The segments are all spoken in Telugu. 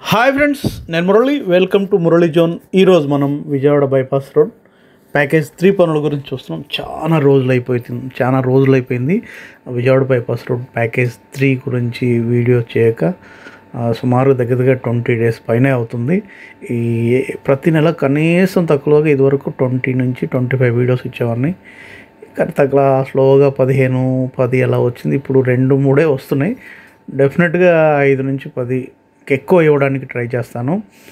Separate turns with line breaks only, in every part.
హాయ్ ఫ్రెండ్స్ నేను Murali welcome to Murali zone ఈరోజు మనం Vijayawada bypass road package three పనుల గురించి చూస్తున్నాం చాలా రోజులు అయిపోతుంది చాలా రోజులు అయిపోయింది Vijayawada bypass road package three గురించి వీడియో చేయక ఆ, సుమారు దగ్గర దగ్గర ట్వంటీ డేస్ పైనే అవుతుంది ఈ ప్రతి నెల కనీసం తక్కువగా ఇదివరకు ట్వంటీ నుంచి ట్వంటీ ఫైవ్ వీడియోస్ ఇచ్చేవాడిని కానీ తగ్గ స్లోగా పదిహేను పది అలా వచ్చింది ఇప్పుడు రెండు మూడే వస్తున్నాయి డెఫినెట్గా ఐదు నుంచి పది ఎక్కువ ఇవ్వడానికి ట్రై చేస్తాను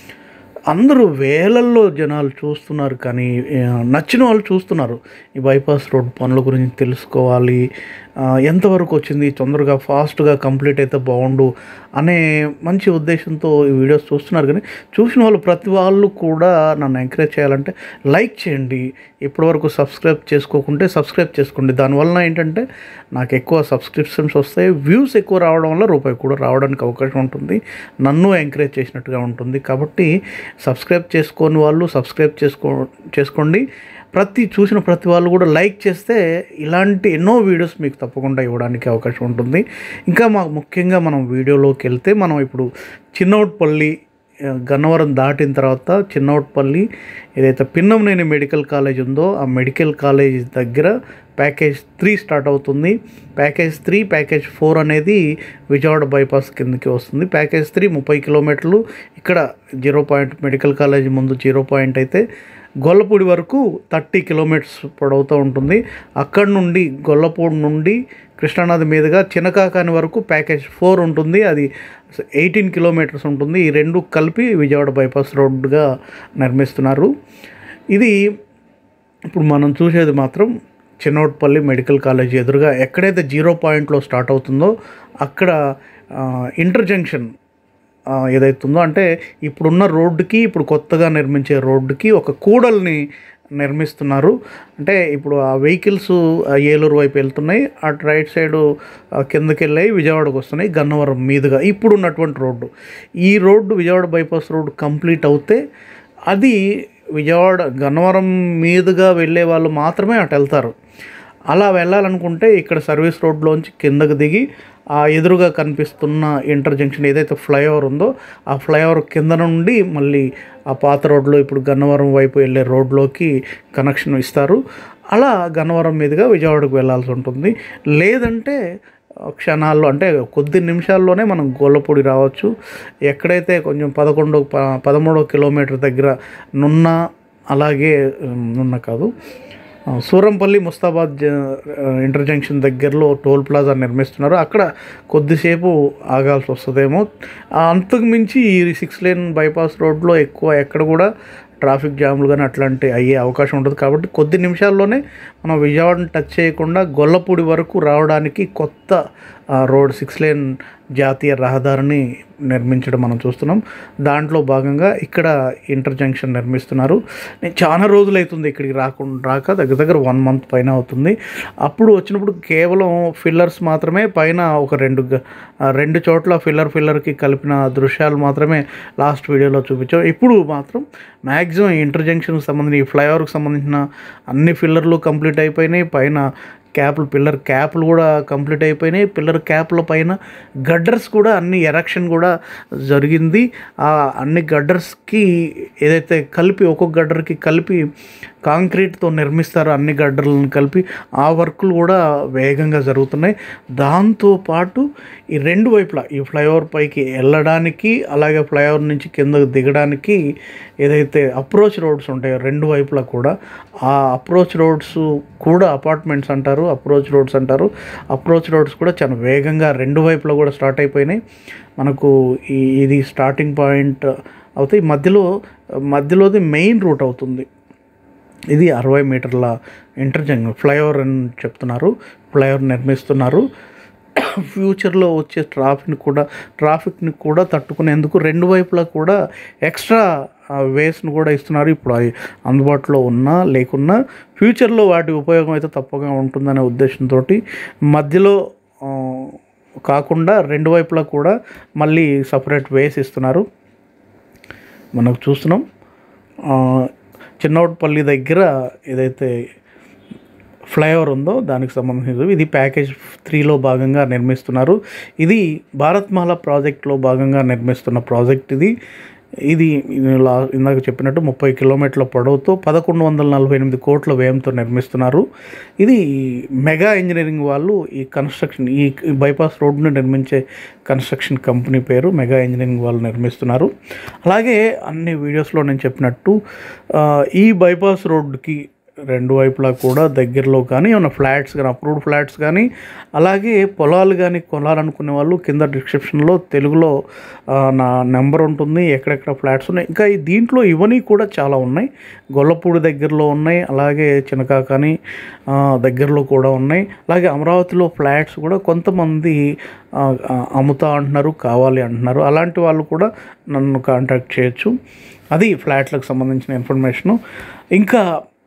అందరూ వేలల్లో జనాలు చూస్తున్నారు కానీ ఆ, నచ్చిన వాళ్ళు చూస్తున్నారు ఈ బైపాస్ రోడ్ పనుల గురించి తెలుసుకోవాలి ఆ, ఎంతవరకు వచ్చింది తొందరగా ఫాస్ట్గా కంప్లీట్ అయితే బాగుండు అనే మంచి ఉద్దేశంతో ఈ వీడియోస్ చూస్తున్నారు కానీ చూసిన వాళ్ళు ప్రతి వాళ్ళు కూడా నన్ను ఎంకరేజ్ చేయాలంటే లైక్ చేయండి ఇప్పటివరకు సబ్స్క్రైబ్ చేసుకోకుంటే సబ్స్క్రైబ్ చేసుకోండి దానివల్ల ఏంటంటే నాకు ఎక్కువ సబ్స్క్రిప్షన్స్ వస్తాయి వ్యూస్ ఎక్కువ రావడం వల్ల రూపాయి కూడా రావడానికి అవకాశం ఉంటుంది నన్ను ఎంకరేజ్ చేసినట్టుగా ఉంటుంది కాబట్టి సబ్స్క్రైబ్ చేసుకోని వాళ్ళు సబ్స్క్రైబ్ చేసుకో చేసుకోండి ప్రతి చూసిన ప్రతి వాళ్ళు కూడా లైక్ చేస్తే ఇలాంటి ఎన్నో వీడియోస్ మీకు తప్పకుండా ఇవ్వడానికి అవకాశం ఉంటుంది ఇంకా మాకు ముఖ్యంగా మనం వీడియోలోకి వెళ్తే మనం ఇప్పుడు చిన్నౌట్పల్లి ఆ, గన్నవరం దాటిన తర్వాత చిన్నౌట్పల్లి ఏదైతే పిన్నంనేని మెడికల్ కాలేజ్ ఉందో ఆ మెడికల్ కాలేజ్ దగ్గర ప్యాకేజ్ త్రీ స్టార్ట్ అవుతుంది ప్యాకేజ్ త్రీ ప్యాకేజ్ ఫోర్ అనేది విజయవాడ బైపాస్ కిందకి వస్తుంది ప్యాకేజ్ త్రీ ముప్పై కిలోమీటర్లు ఇక్కడ జీరో పాయింట్ మెడికల్ కాలేజ్ ముందు జీరో పాయింట్ అయితే గొల్లపూడి వరకు థర్టీ కిలోమీటర్స్ పొడవుతూ ఉంటుంది అక్కడ నుండి గొల్లపూడి నుండి కృష్ణానది మీదుగా చినకాకాని వరకు ప్యాకేజ్ ఫోర్ ఉంటుంది అది ఎయిటీన్ కిలోమీటర్స్ ఉంటుంది ఈ రెండు కలిపి విజయవాడ బైపాస్ రోడ్డుగా నిర్మిస్తున్నారు ఇది ఇప్పుడు మనం చూసేది మాత్రం చిన్నోట్పల్లి మెడికల్ కాలేజ్ ఎదురుగా ఎక్కడైతే జీరో పాయింట్లో స్టార్ట్ అవుతుందో అక్కడ ఆ, ఇంటర్ జంక్షన్ ఆ, ఏదైతుందో అంటే ఇప్పుడున్న రోడ్డుకి ఇప్పుడు కొత్తగా నిర్మించే రోడ్డుకి ఒక కూడల్ని నిర్మిస్తున్నారు అంటే ఇప్పుడు ఆ వెహికల్స్ ఏలూరు వైపు వెళ్తున్నాయి అటు రైట్ సైడు ఆ, కిందకి వెళ్ళాయి విజయవాడకు వస్తున్నాయి గన్నవరం మీదుగా ఇప్పుడు ఉన్నటువంటి రోడ్డు ఈ road Vijayawada bypass road complete అవుతే అది విజయవాడ గన్నవరం మీదుగా వెళ్ళే వాళ్ళు మాత్రమే అటు వెళ్తారు అలా వెళ్ళాలనుకుంటే ఇక్కడ సర్వీస్ రోడ్లోంచి కిందకు దిగి ఆ ఎదురుగా కనిపిస్తున్న ఇంటర్ జంక్షన్ ఏదైతే ఫ్లైఓవర్ ఉందో ఆ ఫ్లైఓవర్ కింద నుండి మళ్ళీ ఆ పాత రోడ్లో ఇప్పుడు గన్నవరం వైపు వెళ్ళే రోడ్లోకి కనెక్షన్ ఇస్తారు అలా గన్నవరం మీదుగా విజయవాడకు వెళ్ళాల్సి ఉంటుంది లేదంటే క్షణాల్లో అంటే కొద్ది నిమిషాల్లోనే మనం గొల్లపూడి రావచ్చు ఎక్కడైతే కొంచెం పదకొండు ప- పదమూడో కిలోమీటర్ దగ్గర నున్న అలాగే ఉమ్, నున్న కాదు ఆ, సూరంపల్లి ముస్తాబాద్ జ- ఆ, ఇంటర్ జంక్షన్ దగ్గరలో టోల్ ప్లాజా నిర్మిస్తున్నారు అక్కడ కొద్దిసేపు ఆగాల్సి వస్తుందేమో ఆ, అంతకు మించి ఈ సిక్స్ లేన్ బైపాస్ రోడ్లో ఎక్కువ ఎక్కడ కూడా ట్రాఫిక్ జామ్లు కానీ అట్లాంటి అయ్యే అవకాశం ఉంటుంది కాబట్టి కొద్ది నిమిషాల్లోనే మనం విజయవాడని టచ్ చేయకుండా గొల్లపూడి వరకు రావడానికి కొత్త ఆ, రోడ్ సిక్స్ లేన్ జాతీయ రహదారిని నిర్మించడం మనం చూస్తున్నాం దాంట్లో భాగంగా ఇక్కడ ఇంటర్ జంక్షన్ నిర్మిస్తున్నారు నేను చాలా రోజులు అవుతుంది ఇక్కడికి రాకుండా రాక దగ్గర దగ్గర వన్ మంత్ పైన అవుతుంది అప్పుడు వచ్చినప్పుడు కేవలం ఫిల్లర్స్ మాత్రమే పైన ఒక రెండు గ- ఆ, రెండు చోట్ల ఫిల్లర్ ఫిల్లర్కి కలిపిన దృశ్యాలు మాత్రమే లాస్ట్ వీడియోలో చూపించాం ఇప్పుడు మాత్రం మ్యాక్సిమం ఇంటర్ జంక్షన్కి సంబంధించిన ఈ ఫ్లైఓవర్కి సంబంధించిన అన్ని ఫిల్లర్లు కంప్లీట్ అయిపోయినాయి పైన క్యాప్లు పిల్లర్ క్యాప్లు కూడా కంప్లీట్ అయిపోయినాయి పిల్లర్ క్యాప్ల పైన గడ్డర్స్ కూడా అన్ని ఎరక్షన్ కూడా జరిగింది ఆ అన్ని గడ్డర్స్కి ఏదైతే కలిపి ఒక్కొక్క గడ్డర్కి కలిపి కాంక్రీట్తో నిర్మిస్తారో అన్ని గడ్డర్లను కలిపి ఆ వర్కులు కూడా వేగంగా జరుగుతున్నాయి దాంతోపాటు ఈ రెండు వైపులా ఈ ఫ్లైఓవర్ పైకి వెళ్ళడానికి అలాగే ఫ్లైఓవర్ నుంచి కిందకు దిగడానికి ఏదైతే అప్రోచ్ రోడ్స్ ఉంటాయో రెండు వైపులా కూడా ఆ అప్రోచ్ రోడ్స్ కూడా అపార్ట్మెంట్స్ అంటారు అప్రోచ్ రోడ్స్ అంటారు అప్రోచ్ రోడ్స్ కూడా చాలా వేగంగా రెండు వైపులా కూడా స్టార్ట్ అయిపోయినాయి మనకు ఈ ఇది స్టార్టింగ్ పాయింట్ అవుతాయి మధ్యలో మధ్యలోది మెయిన్ రూట్ అవుతుంది ఇది అరవై మీటర్ల ఇంటర్జంక్షన్ ఫ్లైఓవర్ అని చెప్తున్నారు ఫ్లైఓవర్ నిర్మిస్తున్నారు ఫ్యూచర్లో వచ్చే ట్రాఫిక్ని కూడా ట్రాఫిక్ని కూడా తట్టుకునేందుకు రెండు వైపులా కూడా ఎక్స్ట్రా వేస్ని కూడా ఇస్తున్నారు ఇప్పుడు అవి అందుబాటులో ఉన్నా లేకున్నా ఫ్యూచర్లో వాటి ఉపయోగం అయితే తప్పగా ఉంటుందనే ఉద్దేశంతో మధ్యలో ఆ, కాకుండా రెండు వైపులా కూడా మళ్ళీ సపరేట్ వేస్ ఇస్తున్నారు మనకు చూస్తున్నాం ఆ, చిన్నోట్పల్లి దగ్గర ఏదైతే ఫ్లైఓవర్ ఉందో దానికి సంబంధించి ఇది ప్యాకేజ్ త్రీలో భాగంగా నిర్మిస్తున్నారు ఇది భారత్మాల ప్రాజెక్ట్లో భాగంగా నిర్మిస్తున్న ప్రాజెక్ట్ ఇది ఇది ఇలా ఇందాక చెప్పినట్టు ముప్పై కిలోమీటర్ల పొడవుతో పదకొండు వందల నలభై ఎనిమిది కోట్ల వ్యయంతో నిర్మిస్తున్నారు ఇది మెగా ఇంజనీరింగ్ వాళ్ళు ఈ కన్స్ట్రక్షన్ ఈ బైపాస్ రోడ్ను నిర్మించే కన్స్ట్రక్షన్ కంపెనీ పేరు మెగా ఇంజనీరింగ్ వాళ్ళు నిర్మిస్తున్నారు అలాగే అన్ని వీడియోస్లో నేను చెప్పినట్టు ఆ, ఈ బైపాస్ రోడ్డుకి రెండు వైపులా కూడా దగ్గరలో కానీ ఏమైనా ఫ్లాట్స్ కానీ అప్రూవ్డ్ ఫ్లాట్స్ కానీ అలాగే పొలాలు కానీ కొనాలనుకునే వాళ్ళు కింద డిస్క్రిప్షన్లో తెలుగులో ఆ, నా నెంబర్ ఉంటుంది ఎక్కడెక్కడ ఫ్లాట్స్ ఉన్నాయి ఇంకా ఈ దీంట్లో ఇవన్నీ కూడా చాలా ఉన్నాయి గొల్లపూడి దగ్గరలో ఉన్నాయి అలాగే చినకాకని ఆ, దగ్గరలో కూడా ఉన్నాయి అలాగే అమరావతిలో ఫ్లాట్స్ కూడా కొంతమంది ఆ, ఆ, అమ్ముతా అంటున్నారు కావాలి అంటున్నారు అలాంటి వాళ్ళు కూడా నన్ను కాంటాక్ట్ చేయొచ్చు అది ఫ్లాట్లకు సంబంధించిన ఇన్ఫర్మేషను ఇంకా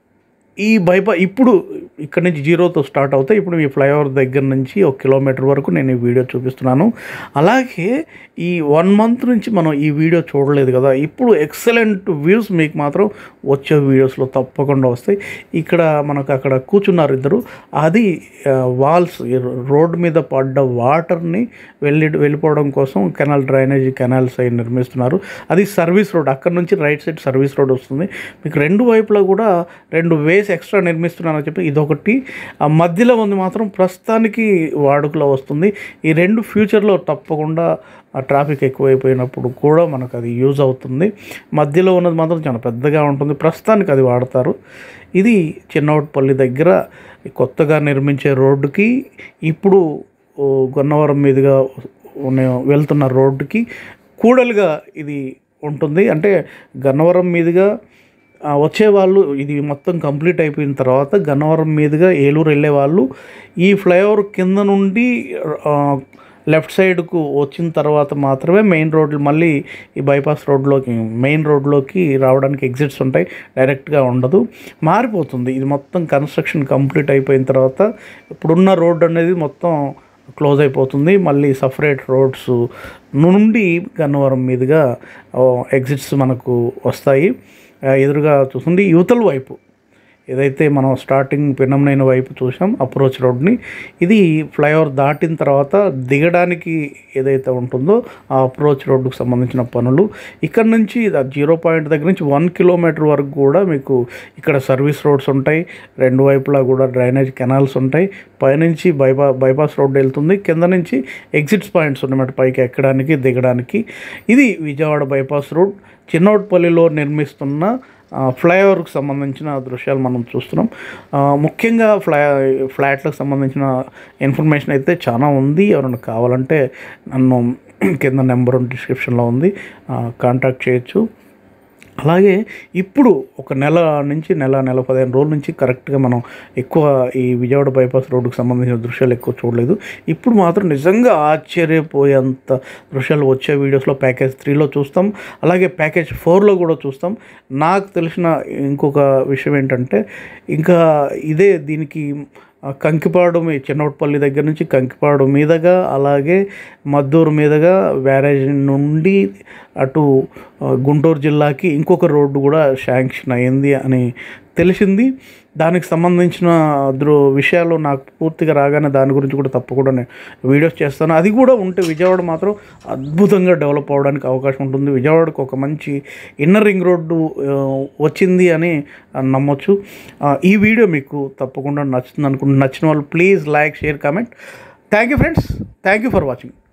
ఈ బైపా ఇప్పుడు ఇక్కడ నుంచి జీరోతో స్టార్ట్ అవుతాయి ఇప్పుడు ఈ ఫ్లైఓవర్ దగ్గర నుంచి ఒక కిలోమీటర్ వరకు నేను ఈ వీడియో చూపిస్తున్నాను అలాగే ఈ వన్ మంత్ నుంచి మనం ఈ వీడియో చూడలేదు కదా ఇప్పుడు ఎక్సలెంట్ వ్యూస్ మీకు మాత్రం వచ్చే వీడియోస్లో తప్పకుండా వస్తాయి ఇక్కడ మనకు అక్కడ కూర్చున్నారు ఇద్దరు అది వాల్స్ రోడ్ మీద పడ్డ వాటర్ని వెళ్ళి వెళ్ళిపోవడం కోసం కెనాల్ డ్రైనేజీ కెనాల్స్ అవి నిర్మిస్తున్నారు అది సర్వీస్ రోడ్ అక్కడ నుంచి రైట్ సైడ్ సర్వీస్ రోడ్ వస్తుంది మీకు రెండు వైపులా కూడా రెండు వేస్ ఎక్స్ట్రా నిర్మిస్తున్నానని చెప్పి ఇదొకటి ఆ మధ్యలో ఉంది మాత్రం ప్రస్తుతానికి వాడుకలో వస్తుంది ఈ రెండు ఫ్యూచర్లో తప్పకుండా ఆ ట్రాఫిక్ ఎక్కువైపోయినప్పుడు కూడా మనకు అది యూజ్ అవుతుంది మధ్యలో ఉన్నది మాత్రం చాలా పెద్దగా ఉంటుంది ప్రస్తుతానికి అది వాడతారు ఇది చిన్నవటిపల్లి దగ్గర కొత్తగా నిర్మించే రోడ్డుకి ఇప్పుడు ఓ, గన్నవరం మీదుగా ఉన్న- వెళ్తున్న రోడ్డుకి కూడలుగా ఇది ఉంటుంది అంటే గన్నవరం మీదుగా ఆ, వచ్చేవాళ్ళు ఇది మొత్తం కంప్లీట్ అయిపోయిన తర్వాత గన్నవరం మీదుగా ఏలూరు వెళ్ళే వాళ్ళు ఈ ఫ్లైఓవర్ కింద నుండి ఆ, లెఫ్ట్ సైడ్కు వచ్చిన తర్వాత మాత్రమే మెయిన్ రోడ్లు మళ్ళీ ఈ బైపాస్ రోడ్లోకి మెయిన్ రోడ్లోకి రావడానికి ఎగ్జిట్స్ ఉంటాయి డైరెక్ట్గా ఉండదు మారిపోతుంది ఇది మొత్తం కన్స్ట్రక్షన్ కంప్లీట్ అయిపోయిన తర్వాత ఇప్పుడున్న రోడ్ అనేది మొత్తం క్లోజ్ అయిపోతుంది మళ్ళీ సపరేట్ రోడ్స్ నుండి గన్నవరం మీదుగా ఎగ్జిట్స్ మనకు వస్తాయి ఆ, ఎదురుగా చూస్తుంది యువతల వైపు ఏదైతే మనం స్టార్టింగ్ పిన్నంనైన వైపు చూసాం అప్రోచ్ రోడ్ని ఇది ఫ్లైఓవర్ దాటిన తర్వాత దిగడానికి ఏదైతే ఉంటుందో ఆ అప్రోచ్ రోడ్డుకు సంబంధించిన పనులు ఇక్కడ నుంచి జీరో పాయింట్ దగ్గర నుంచి వన్ కిలోమీటర్ వరకు కూడా మీకు ఇక్కడ సర్వీస్ రోడ్స్ ఉంటాయి రెండు వైపులా కూడా డ్రైనేజ్ కెనాల్స్ ఉంటాయి పైనుంచి బైపా బైపాస్ రోడ్ వెళ్తుంది కింద నుంచి ఎగ్జిట్స్ పాయింట్స్ ఉన్నమాట పైకి ఎక్కడానికి దిగడానికి ఇది విజయవాడ బైపాస్ రోడ్ చిన్నోట్పల్లిలో నిర్మిస్తున్న ఆ, ఫ్లైఓవర్కి సంబంధించిన దృశ్యాలు మనం చూస్తున్నాం ఆ, ముఖ్యంగా ఫ్లై ఫ్లాట్లకు సంబంధించిన ఇన్ఫర్మేషన్ అయితే చాలా ఉంది ఎవరైనా కావాలంటే నన్ను కింద నెంబర్ డిస్క్రిప్షన్లో ఉంది ఆ, కాంటాక్ట్ చేయొచ్చు అలాగే ఇప్పుడు ఒక నెల నుంచి నెల నెల పదిహేను రోజుల నుంచి కరెక్ట్గా మనం ఎక్కువ ఈ విజయవాడ బైపాస్ రోడ్డుకు సంబంధించిన దృశ్యాలు ఎక్కువ చూడలేదు ఇప్పుడు మాత్రం నిజంగా ఆశ్చర్యపోయేంత దృశ్యాలు వచ్చే వీడియోస్లో ప్యాకేజ్ త్రీలో చూస్తాం అలాగే ప్యాకేజ్ ఫోర్లో కూడా చూస్తాం నాకు తెలిసిన ఇంకొక విషయం ఏంటంటే ఇంకా ఇదే దీనికి ఆ కంకిపాడు మీ చిన్నవటిపల్లి దగ్గర నుంచి కంకిపాడు మీదుగా అలాగే మద్దూరు మీదుగా బ్యారేజ్ నుండి అటు ఆ, గుంటూరు జిల్లాకి ఇంకొక రోడ్డు కూడా శాంక్షన్ అయింది అని తెలిసింది దానికి సంబంధించిన దృ విషయాలు నాకు పూర్తిగా రాగానే దాని గురించి కూడా తప్పకుండా నేను వీడియోస్ చేస్తాను అది కూడా ఉంటే విజయవాడ మాత్రం అద్భుతంగా డెవలప్ అవ్వడానికి అవకాశం ఉంటుంది విజయవాడకు ఒక మంచి ఇన్నర్ రింగ్ రోడ్డు ఆ, వచ్చింది అని నమ్మొచ్చు ఆ, ఈ వీడియో మీకు తప్పకుండా నచ్చుతుంది అనుకుంటున్నాను నచ్చిన వాళ్ళు please like share comment thank you friends thank you for watching